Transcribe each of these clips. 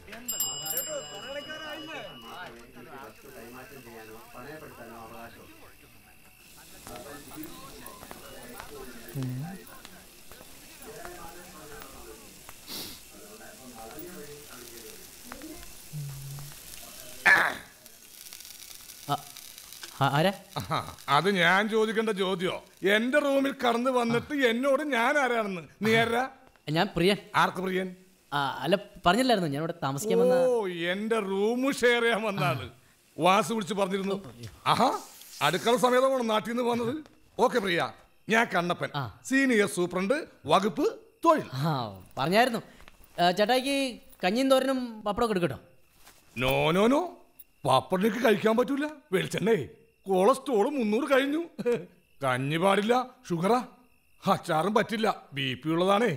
ആരാ ആഹാ, അത് ഞാൻ ചോദിക്കേണ്ട ചോദ്യോ എന്റെ റൂമിൽ കടന്നു വന്നിട്ട് എന്നോട് ഞാൻ ആരാണെന്ന് നീ ആരാ ഞാൻ പ്രിയൻ ആർക്ക് പ്രിയൻ ആ, അല്ല പറഞ്ഞില്ലായിരുന്നു ഞാൻ ഇവിടെ താമസിക്കാൻ വന്ന ഓ എന്റെ റൂം ഷെയർ ചെയ്യാൻ വന്നാണ് വാസ് വിളിച്ച് പറഞ്ഞിരുന്നു ആഹാ അടുക്കള സമേതമാണ് നാട്ടിൽ നിന്ന് വന്നത് ഓക്കെ പ്രിയ ഞാൻ കണ്ണപ്പൻ സീനിയർ സൂപ്രണ്ട് വകുപ്പ് തൊഴിൽ ആ പറഞ്ഞായിരുന്നു ആ, ചേട്ടായിക്ക് കഞ്ഞിയും തോരനും പപ്പടമൊക്കെ എടുക്കട്ടോ നോ നോ നോ പപ്പടിക്ക് കഴിക്കാൻ പറ്റൂല വെളിച്ചെണ്ണേ കൊളസ്ട്രോള് മുന്നൂറ് കഴിഞ്ഞു കഞ്ഞി പാടില്ല ഷുഗറാ അച്ചാറും പറ്റില്ല ബി പി ഉള്ളതാണേ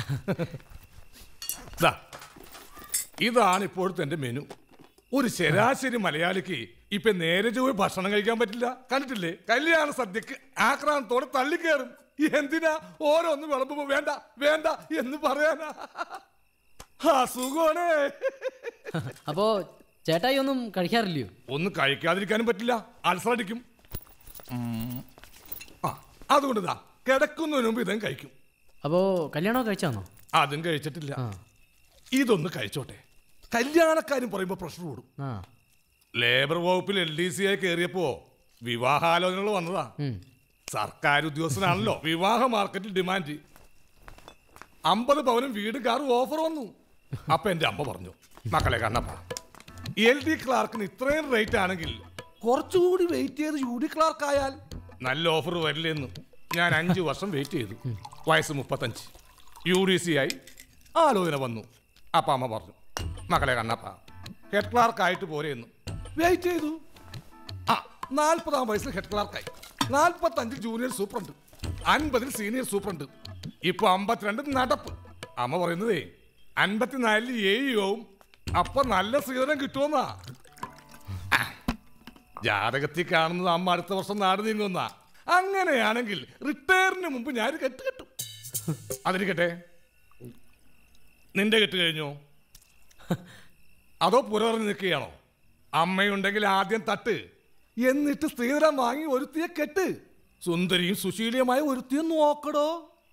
ദാ, ഇതാണ് ഇപ്പോഴത്തെ എന്റെ മെനു ഒരു ശരാശരി മലയാളിക്ക് ഇപ്പൊ നേരെ ചൊവ്വേ ഭക്ഷണം കഴിക്കാൻ പറ്റില്ല കണ്ടിട്ടില്ലേ കല്യാണ സദ്യക്ക് ആക്രാന്തത്തോടെ തള്ളിക്കേറും എന്തിനാ ഓരോന്ന് വിളമ്പുമ്പോ വേണ്ട വേണ്ട എന്ന് പറയാനാ അസുഖമാണേ അപ്പോ ചേട്ടായി ഒന്നും കഴിക്കാറില്ലയോ ഒന്നും കഴിക്കാതിരിക്കാനും പറ്റില്ല അൾസർ അടിക്കും ഉം. ആ അതുകൊണ്ട് ദാ കിടക്കുന്നതിന് മുമ്പ് ഇതും കഴിക്കും അപ്പോ കല്യാണമൊക്കെ കഴിച്ചാന്നോ അതും കഴിച്ചിട്ടില്ല ഇതൊന്ന് കഴിച്ചോട്ടെ കല്യാണക്കാരും പറയുമ്പോ പ്രഷർ കൂടും ആ ലേബർ വകുപ്പിൽ എൽ ഡി സി ആയി കയറിയപ്പോ വിവാഹാലോചനകൾ വന്നതാ ഉം. സർക്കാർ ഉദ്യോഗസ്ഥനാണല്ലോ വിവാഹ മാർക്കറ്റിൽ ഡിമാൻഡ് അമ്പത് പവനും വീട് കാറും ഓഫർ വന്നു അപ്പൊ എന്റെ അമ്മ പറഞ്ഞു മക്കളെ കണ്ണപ്പ എൽ ഡി ക്ലാർക്കിന് ഇത്രയും റേറ്റ് ആണെങ്കിൽ കുറച്ചുകൂടി വെയിറ്റ് ചെയ്ത് യു ഡി ക്ലാർക്ക് ആയാൽ നല്ല ഓഫർ വരില്ലെന്ന് ഞാൻ അഞ്ചു വർഷം വെയിറ്റ് ചെയ്തു വയസ്സ് മുപ്പത്തഞ്ച് യു ഡി സി ആയി ആലോചന വന്നു അപ്പ അമ്മ പറഞ്ഞു മക്കളെ കണ്ണപ്പ ഹെഡ് ക്ലാർക്ക് ആയിട്ട് പോരെയെന്ന് വെയിറ്റ് ചെയ്തു ആ നാൽപ്പതാം വയസ്സിൽ ഹെഡ് ക്ലാർക്കായി നാൽപ്പത്തഞ്ചിൽ ജൂനിയർ സൂപ്രണ്ട് അൻപതിൽ സീനിയർ സൂപ്രണ്ട് ഇപ്പൊ അമ്പത്തിരണ്ട് നടപ്പ് അമ്മ പറയുന്നതേ അൻപത്തിനാലിൽ ഏഴും അപ്പൊ നല്ല സ്വീകരണം കിട്ടുമെന്നാ ആ, ജാതകത്തിൽ കാണുന്നത് അമ്മ അടുത്ത വർഷം നാട് നീങ്ങുന്ന അങ്ങനെയാണെങ്കിൽ റിട്ടയറിന് മുമ്പ് ഞാൻ കെട്ട് കെട്ടും അതിരിക്കട്ടെ നിന്റെ കെട്ട് കഴിഞ്ഞോ അതോ പുററിഞ്ഞ് നിൽക്കുകയാണോ അമ്മയുണ്ടെങ്കിൽ ആദ്യം തട്ട് എന്നിട്ട് സ്ത്രീധനം വാങ്ങി ഒരുത്തിയെ കെട്ട് സുന്ദരിയും സുശീലിയുമായ ഒരുത്തിയെ നോക്കടോ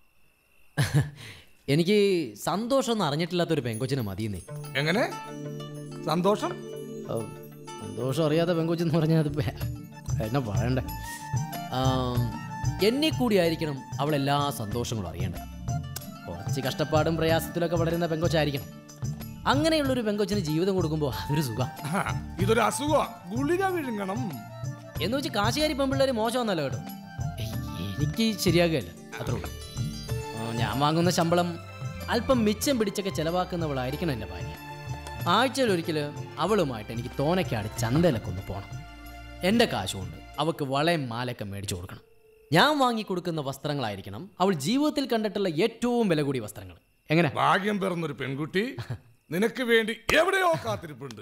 എനിക്ക് സന്തോഷം ഒന്നും അറിഞ്ഞിട്ടില്ലാത്തൊരു പെങ്കൊച്ചിനെ മതിയെന്നേ എങ്ങനെ സന്തോഷം ഓ, സന്തോഷം അറിയാത്ത പെങ്കൊച്ചെന്ന് പറഞ്ഞാൽ അത് പേ- എന്നാ പറയണ്ടേ ആം, എന്നെ കൂടി ആയിരിക്കണം അവൾ എല്ലാ സന്തോഷങ്ങളും അറിയേണ്ടത് കുറച്ച് കഷ്ടപ്പാടും പ്രയാസത്തിലൊക്കെ വളരുന്ന പെങ്കൊച്ചായിരിക്കണം അങ്ങനെയുള്ളൊരു പെങ്കൊച്ചിന് ജീവിതം കൊടുക്കുമ്പോൾ അതൊരു സുഖം ആ, ഇതൊരു അസുഖ ഗുളിക വിഴുങ്ങണം എന്ന് വെച്ച് കാശുകാരി പെൺപിള്ളേർ മോശമൊന്നല്ല കേട്ടോ ഏയ്, എനിക്ക് ശരിയാകുകയല്ല അത്രേ ഉള്ളൂ ആ, ഞാൻ വാങ്ങുന്ന ശമ്പളം അല്പം മിച്ചം പിടിച്ചൊക്കെ ചിലവാക്കുന്നവളായിരിക്കണം എൻ്റെ ഭാര്യ ആഴ്ചയിൽ ഒരിക്കൽ അവളുമായിട്ട് എനിക്ക് തോനക്കാട് ചന്തയിലൊക്കെ ഒന്ന് പോകണം എൻ്റെ കാശുകൊണ്ട് അവൾക്ക് വളയും മാലയൊക്കെ മേടിച്ചു കൊടുക്കണം ഞാൻ വാങ്ങിക്കൊടുക്കുന്ന വസ്ത്രങ്ങളായിരിക്കണം അവൾ ജീവിതത്തിൽ കണ്ടിട്ടുള്ള ഏറ്റവും വില കൂടിയ വസ്ത്രങ്ങൾ എങ്ങനെ ഭാഗ്യം പിറന്നൊരു പെൺകുട്ടി നിനക്ക് വേണ്ടി എവിടെയോ കാത്തിരിപ്പുണ്ട്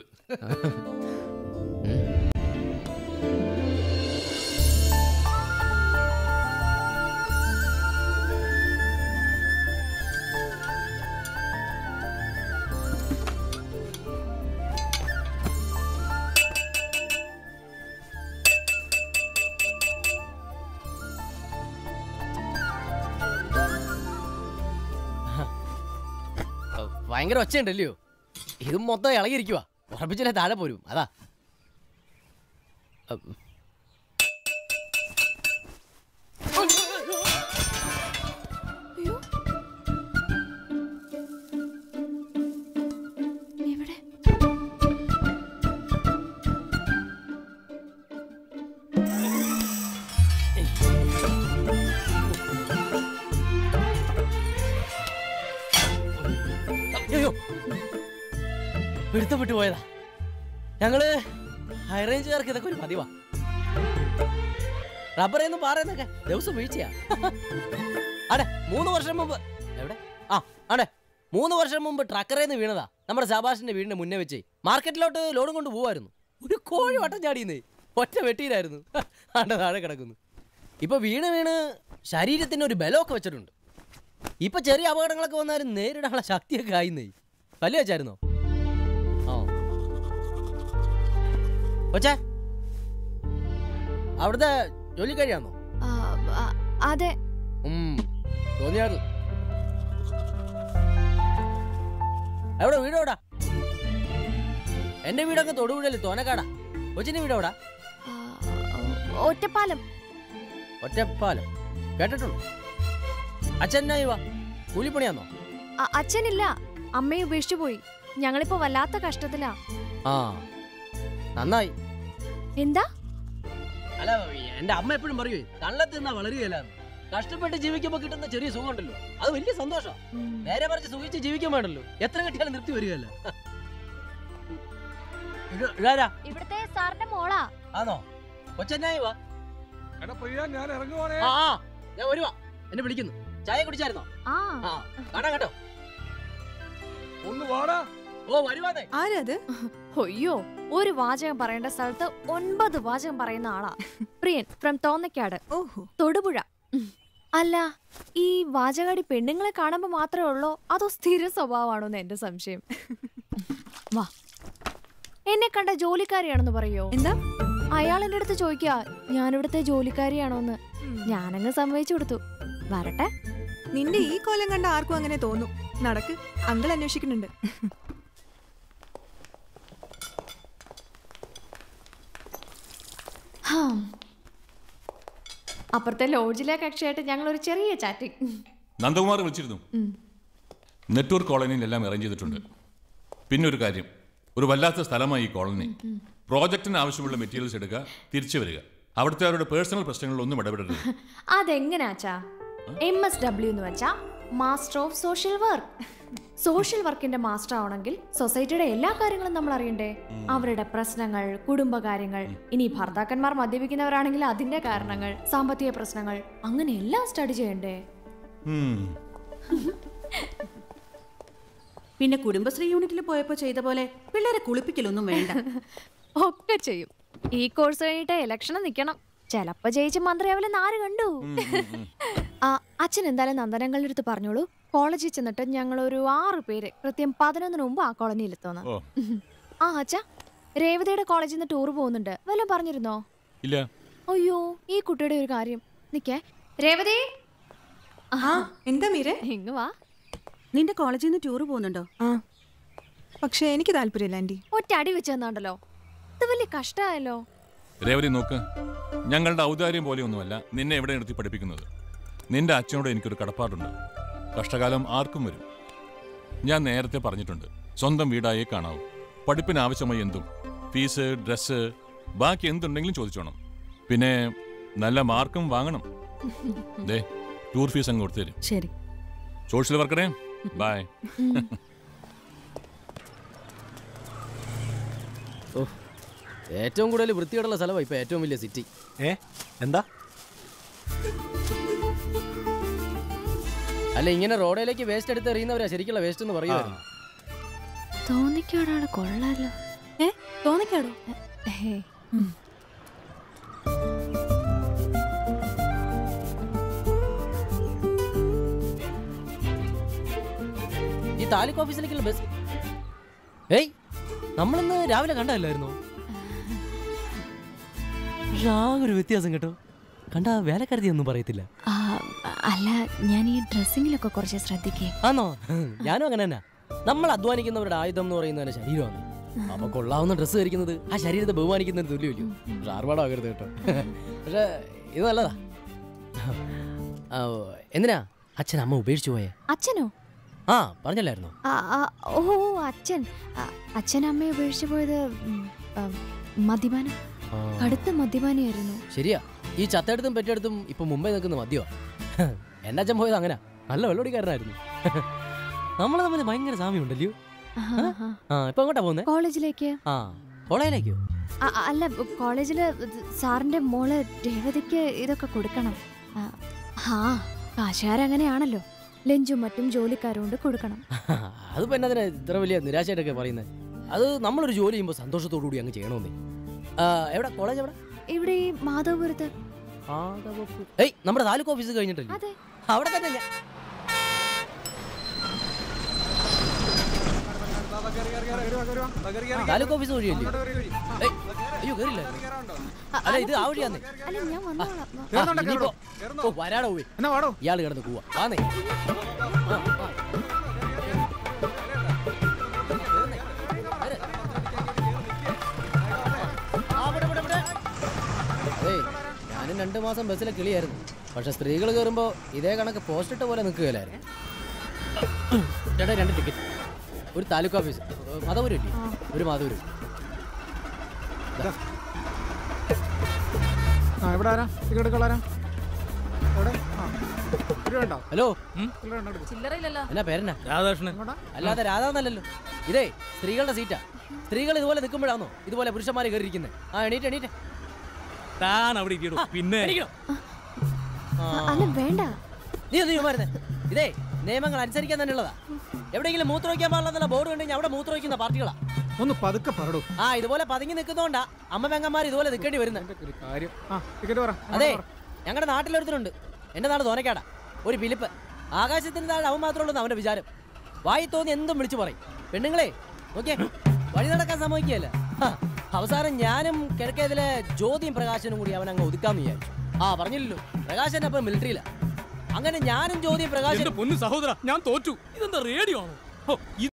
ഭയങ്കര ഒച്ചയുണ്ടല്ലയോ ഇത് മൊത്തം ഇളകിയിരിക്കുക ഉറപ്പിച്ചില്ലേ താഴെ പോരും അതാ ഉം. എവിടെ അയ്യോ പിടുത്തപ്പെട്ടു പോയതാ ഞങ്ങള് ഹൈറേഞ്ചുകാർക്ക് ഇതൊക്കെ ഒരു പതിവാ റബ്ബറേന്ന് പാറയെന്നൊക്കെ ദിവസം വീഴ്ചയാ അടെ മൂന്ന് വർഷം മുമ്പ് എവിടെ ആ അടെ മൂന്ന് വർഷം മുമ്പ് ട്രക്കറേന്ന് വീണതാ നമ്മുടെ സബാഷിന്റെ വീടിന്റെ മുന്നേ വെച്ച് മാർക്കറ്റിലോട്ട് ലോഡും കൊണ്ട് പോവായിരുന്നു ഒരു കോഴി വട്ടം ചാടിയെന്നേ ഒറ്റ വെട്ടിയിലായിരുന്നു ആണ്ട താഴെ കിടക്കുന്നു ഇപ്പൊ വീണ് വീണ് ശരീരത്തിന് ഒരു ബലമൊക്കെ വെച്ചിട്ടുണ്ട് ഇപ്പൊ ചെറിയ അപകടങ്ങളൊക്കെ വന്നാലും നേരിടാനുള്ള ശക്തിയൊക്കെ ആയിന്നേ പല്ലു വെച്ചായിരുന്നോ കൊച്ചേ അവിടുത്തെ ജോലിക്കാരിയാണോ ആ, ആ, അതെ ഉം, തോന്നിയായിരുന്നു എവിടെ വീട് എവിടാ എന്റെ വീടൊക്കെ തൊടുപുഴല് തോനക്കാടാ കൊച്ചിന്റെ വീട് എവിടാ ആ, ഒറ്റപ്പാലം ഒറ്റപ്പാലം കേട്ടിട്ടുള്ളൂ അച്ഛനായി വാ കൂലിപ്പണിയാന്നോ അ- അച്ഛനില്ല അമ്മയെ ഉപേക്ഷിച്ചു പോയി ഞങ്ങളിപ്പോ വല്ലാത്ത കഷ്ടത്തിലാ ആ നന്നായി എന്താ അല്ല എന്റെ അമ്മ എപ്പോഴും പറയൂ കള്ളത്തിൽ നിന്നാ വളരുകയില്ലാന്ന് കഷ്ടപ്പെട്ട് ജീവിക്കുമ്പോ കിട്ടുന്ന ചെറിയ സുഖം ഉണ്ടല്ലോ അത് വലിയ സന്തോഷം ഉം. നേരെ മറിച്ച് സുഖിച്ച് ജീവിക്കാൻ വേണ്ടല്ലോ എത്ര കിട്ടിയാലും നിർത്തി വരികയല്ല ഇത് ഇതാരാ ഇവിടുത്തെ സാറിന്റെ മോളാ ആണോ കൊച്ചന്നായി വാ എടാ പ്രിയ ഞാൻ ഇറങ്ങുവാണേ ആ ആ, ഞാൻ വരുവാ എന്നെ വിളിക്കുന്നു ചായ കുടിച്ചായിരുന്നോ ആ ആ കാണാം കേട്ടോ ഒന്ന് വാടാ ഓ വരുവാതെ ആരത് അയ്യോ ഒരു വാചകം പറയേണ്ട സ്ഥലത്ത് ഒൻപത് വാചകം പറയുന്ന ആളാ പ്രിയൻ ഫ്രം തോന്നക്കാട് ഓഹോ തൊടുപുഴ ഉം. അല്ല ഈ വാചകാടി പെണ്ണുങ്ങളെ കാണുമ്പോ മാത്രമേ ഉള്ളോ അതോ സ്ഥിര സ്വഭാവമാണോന്ന് എന്റെ സംശയം വാ എന്നെ കണ്ട ജോലിക്കാരിയാണെന്ന് പറയോ എന്താ അയാൾ എന്റെ അടുത്ത് ചോദിക്കാ ഞാനിവിടുത്തെ ജോലിക്കാരിയാണോന്ന് ഉം. ഞാനങ്ങ് സമ്മതിച്ചു കൊടുത്തു വരട്ടെ നിന്റെ ഈ കോലം കണ്ട ആർക്കും അങ്ങനെ തോന്നും നടക്ക് അങ്കിൾ അന്വേഷിക്കുന്നുണ്ട് ഹാം. അപ്പുറത്തെ ലോഡ്ജിലെ കക്ഷിയായിട്ട് ഞങ്ങൾ ഒരു ചെറിയ ചാറ്റിംഗ് നന്ദകുമാർ വിളിച്ചിരുന്നു നെറ്റ്വർക്ക് കോളനിയിൽ എല്ലാം അറേഞ്ച് ചെയ്തിട്ടുണ്ട് പിന്നെ ഒരു കാര്യം ഒരു വല്ലാത്ത സ്ഥലമായി ഈ കോളനി പ്രോജക്റ്റിന് ആവശ്യമുള്ള മെറ്റീരിയൽസ് എടുക്കുക തിരിച്ചു വരിക അവിടുത്തെ അവരുടെ പേഴ്സണൽ പ്രശ്നങ്ങളിലൊന്നും ഇടപെടരുത് അതെങ്ങനാച്ചാ എം എസ് ഡബ്ല്യു എന്ന് വെച്ചാ master of social work social വർക്കിന്റെ മാസ്റ്റർ ആവണമെങ്കിൽ സൊസൈറ്റിയുടെ എല്ലാ കാര്യങ്ങളും നമ്മൾ അറിയണ്ടേ അവരുടെ പ്രശ്നങ്ങൾ കുടുംബകാര്യങ്ങൾ ഇനി ഭർത്താക്കന്മാർ മദ്യപിക്കുന്നവരാണെങ്കിൽ അതിന്റെ കാരണങ്ങൾ സാമ്പത്തിക പ്രശ്നങ്ങൾ അങ്ങനെ എല്ലാം സ്റ്റഡി ചെയ്യണ്ടേ ഉം. പിന്നെ കുടുംബശ്രീ യൂണിറ്റിൽ പോയപ്പോൾ ചെയ്ത പോലെ പിള്ളേരെ കുളിപ്പിക്കലൊന്നും വേണ്ട ഒക്കെ ചെയ്യും ഈ കോഴ്സ് കഴിഞ്ഞിട്ട് ഇലക്ഷന് നിൽക്കണം ചെലപ്പോ ജയിച്ച് മന്ത്രിയാവില്ലെന്ന് ആര് കണ്ടു ആ അച്ഛൻ എന്തായാലും നന്ദനങ്ങളുടെ അടുത്ത് പറഞ്ഞോളൂ കോളേജിൽ ചെന്നിട്ട് ഞങ്ങൾ ഒരു ആറ് പേര് കൃത്യം പതിനൊന്നിന് മുമ്പ് ആ കോളനിയിൽ എത്തുന്നു ഓ ആ അച്ഛാ രേവതിയുടെ കോളേജിൽ നിന്ന് ടൂർ പോകുന്നുണ്ട് വല്ലതും പറഞ്ഞിരുന്നോ ഇല്ല അയ്യോ ഈ കുട്ടിയുടെ ഒരു കാര്യം നിക്കേ രേവതി ആ എന്താ മീരെ ഇങ്ങ് വാ നിന്റെ കോളേജിൽ നിന്ന് ടൂർ പോകുന്നുണ്ടോ ആ പക്ഷെ എനിക്ക് താല്പര്യമില്ല ആന്റി ഒറ്റ അടി വെച്ച് തന്നാണ്ടല്ലോ ഇത് വലിയ കഷ്ടമായല്ലോ രേവതി നോക്ക് ഞങ്ങളുടെ ഔദാര്യം പോലെയൊന്നുമല്ല നിന്നെ എവിടെ നിർത്തി പഠിപ്പിക്കുന്നത് നിന്റെ അച്ഛനോട് എനിക്കൊരു കടപ്പാടുണ്ട് കഷ്ടകാലം ആർക്കും വരും ഞാൻ നേരത്തെ പറഞ്ഞിട്ടുണ്ട് സ്വന്തം വീടായേ കാണാവൂ പഠിപ്പിന് ആവശ്യമായി എന്തും ഫീസ് ഡ്രസ്സ് ബാക്കി എന്തുണ്ടെങ്കിലും ചോദിച്ചോണം പിന്നെ നല്ല മാർക്കും വാങ്ങണം ദേ ടൂർ ഫീസ് അങ്ങ് കൊടുത്തു തരും ശരി സോഷ്യൽ വർക്കറേ ബൈ ഓ ഏറ്റവും കൂടുതൽ വൃത്തിയോടുള്ള സ്ഥലമാണ് ഇപ്പൊ ഏറ്റവും വലിയ സിറ്റി ഏ എന്താ അല്ല ഇങ്ങനെ റോഡിലേക്ക് വേസ്റ്റ് എടുത്ത് എറിയുന്നവരാ ശരിക്കുള്ള വേസ്റ്റ് എന്ന് പറയുമായിരുന്നു തോന്നിക്കാടാണ് കൊള്ളാലോ ഏ തോന്നിക്കാടോ ഹേ ഈ താലൂക്ക് ഓഫീസിലേക്കുള്ള ബസ് ഏയ് നമ്മളിന്ന് രാവിലെ കണ്ടല്ലായിരുന്നോ പക്ഷെ ആ ഒരു വ്യത്യാസം കേട്ടോ കണ്ട വേലക്കാരത്തി ഒന്നും പറയത്തില്ല ആ, അല്ല ഞാൻ ഈ ഡ്രസ്സിങ്ങിലൊക്കെ കുറച്ച് ശ്രദ്ധിക്കേ ആണോ ഞാനും അങ്ങനെ തന്നെ നമ്മൾ അധ്വാനിക്കുന്നവരുടെ ആയുധം എന്ന് പറയുന്നത് ശരീരമാണ് അപ്പൊ കൊള്ളാവുന്ന ഡ്രസ്സ് ധരിക്കുന്നത് ആ ശരീരത്തെ ബഹുമാനിക്കുന്നതിന് തുല്യമില്ലയോ പക്ഷെ ആർഭാടമാകരുത് കേട്ടോ പക്ഷെ ഇത് നല്ലതാ ആ, എന്തിനാ അച്ഛൻ അമ്മ ഉപേക്ഷിച്ചു പോയേ അച്ഛനോ ആ പറഞ്ഞല്ലായിരുന്നോ ആ, ആ, ഓ അച്ഛൻ ആ, അച്ഛൻ അമ്മയെ ഉപേക്ഷിച്ചു പോയത് ഉം, ആ, മദ്യപാനം ആ, കടുത്ത മദ്യപാനിയായിരുന്നു ശരിയാ ഈ ചത്തടുത്തും പെറ്റെടുത്തും ഇപ്പൊ മുംബൈ നിൽക്കുന്ന മദ്യമാ എന്റെ അച്ഛൻ പോയത് അങ്ങനെ നല്ല വെള്ളോടിക്കാരനായിരുന്നു നമ്മൾ തമ്മിൽ ഭയങ്കര സാമ്യമുണ്ടല്ലോ ആഹാ. ആ ഇപ്പൊ എങ്ങോട്ടാ പോകുന്നേ കോളേജിലേക്ക് ആ കോളേജിലേക്കോ ആ, ആ, അല്ല കോളേജില് ഇത് സാറിന്റെ മോള് രേവതിക്ക് ഇതൊക്കെ കൊടുക്കണം ആ, ആ കാശുകാരങ്ങനെയാണല്ലോ ലഞ്ചും മറ്റും ജോലിക്കാരും കൊണ്ട് കൊടുക്കണം അതിപ്പോ എന്നതിനാ ഇത്ര വലിയ നിരാശയായിട്ടൊക്കെ പറയുന്നത് അത് നമ്മളൊരു ജോലി ചെയ്യുമ്പോൾ സന്തോഷത്തോടു കൂടി അങ്ങ് ചെയ്യണമെന്നേ ആ, എവിടെ കോളേജ് എവിടെ ഇവിടെ ഈ മാധവപുരത്ത് ആദവപ്പു- ഏയ് നമ്മുടെ താലൂക്ക് ഓഫീസ് കഴിഞ്ഞിട്ടില്ല അതെ അവിടെ തന്നെ ഞാൻ താലൂക്ക് ഓഫീസ് വഴിയല്ലേ ഏയ്, അയ്യോ കേറില്ല അല്ല ഇത് ആ വഴിയാന്നേ അല്ല ഞാൻ വന്നോളാം ആ, ഇനിയിപ്പോ ഓ വരാടോ പോയി എന്നാ വാടോ ഇയാൾ കിടന്ന് പോവാ ആന്നേ ആ, ആ. കേറ്. ആ, ഇവിടെ, ഇവിടെ, ഇവിടെ. അതേ ഞാനും രണ്ടു മാസം ബസ്സിലെ കിളിയായിരുന്നു പക്ഷെ സ്ത്രീകൾ കയറുമ്പോ ഇതേ കണക്ക് പോസ്റ്റ് ഇട്ട പോലെ നിൽക്കുകയില്ലായിരുന്നു ചേട്ടാ രണ്ട് ടിക്കറ്റ് ഒരു താലൂക്ക് ഓഫീസ് മതപുരം ഇല്ലേ ഒരു മാധവരും ആ എവിടെ ആരാ ടിക്കറ്റ് കളാരാ എവിടെ ആ ഒരു വേണ്ടോ ഹലോ ചില്ലറയില്ലല്ലോ എന്നാ പേരെന്നാ രാധാകൃഷ്ണൻ അല്ലാതെ രാധാന്നല്ലല്ലോ ഇതേ സ്ത്രീകളുടെ സീറ്റാ സ്ത്രീകൾ ഇതുപോലെ നിൽക്കുമ്പോഴാണോ ഇതുപോലെ പുരുഷന്മാരെ കയറിയിരിക്കുന്നത് ആ എണീറ്റ് എണീറ്റ് താൻ അവിടെ ഇരിക്കടോ പിന്നെ എണീക്കണോ? അല്ല വേണ്ട നീ ഒന്ന് ചുമ്മാരുന്നേ ഇതേ നിയമങ്ങൾ അനുസരിക്കാൻ തന്നെ ഉള്ളതാ എവിടെയെങ്കിലും മൂത്രമൊഴിക്കാൻ പാടില്ലെന്നുള്ള ബോർഡ് കണ്ടെങ്കിൽ അവിടെ മൂത്രമൊഴിക്കുന്ന പാർട്ടികളാ ഒന്ന് പതുക്കെ പറടൂ ആ ഇതുപോലെ പതുങ്ങി നിൽക്കുന്നോണ്ടാ അമ്മ പെങ്ങന്മാർ ഇതുപോലെ നിൽക്കേണ്ടി വരുന്നത് ഒരു കാര്യം ആ ടിക്കറ്റ് പറ അതെ ഞങ്ങളുടെ നാട്ടിലൊരുത്തരുണ്ട് എന്റെ നാട് തോനക്കാടാ ഒരു ഫിലിപ്പ് ആകാശത്തിന് താഴെ അവൻ മാത്രമേ ഉള്ളൂ അവന്റെ വിചാരം വായി തോന്നി എന്തും വിളിച്ചു പറയും പെണ്ണുങ്ങളെ നോക്കിയേ വഴി നടക്കാൻ സമ്മതിക്കുകയല്ല ഹ, അവസാനം ഞാനും കിഴക്കേതിലെ ജ്യോതിയും പ്രകാശനും കൂടി അവൻ അങ്ങ് ഒതുക്കാന്ന് വിചാരിച്ചു ആ പറഞ്ഞില്ലല്ലോ പ്രകാശൻ അപ്പൊ മിലിറ്ററിയില അങ്ങനെ ഞാനും ജ്യോതിയും പ്രകാശനും എന്റെ പൊന്നു സഹോദര ഞാൻ തോറ്റു ഇതെന്താ റേഡിയോ ആണോ ഹോ,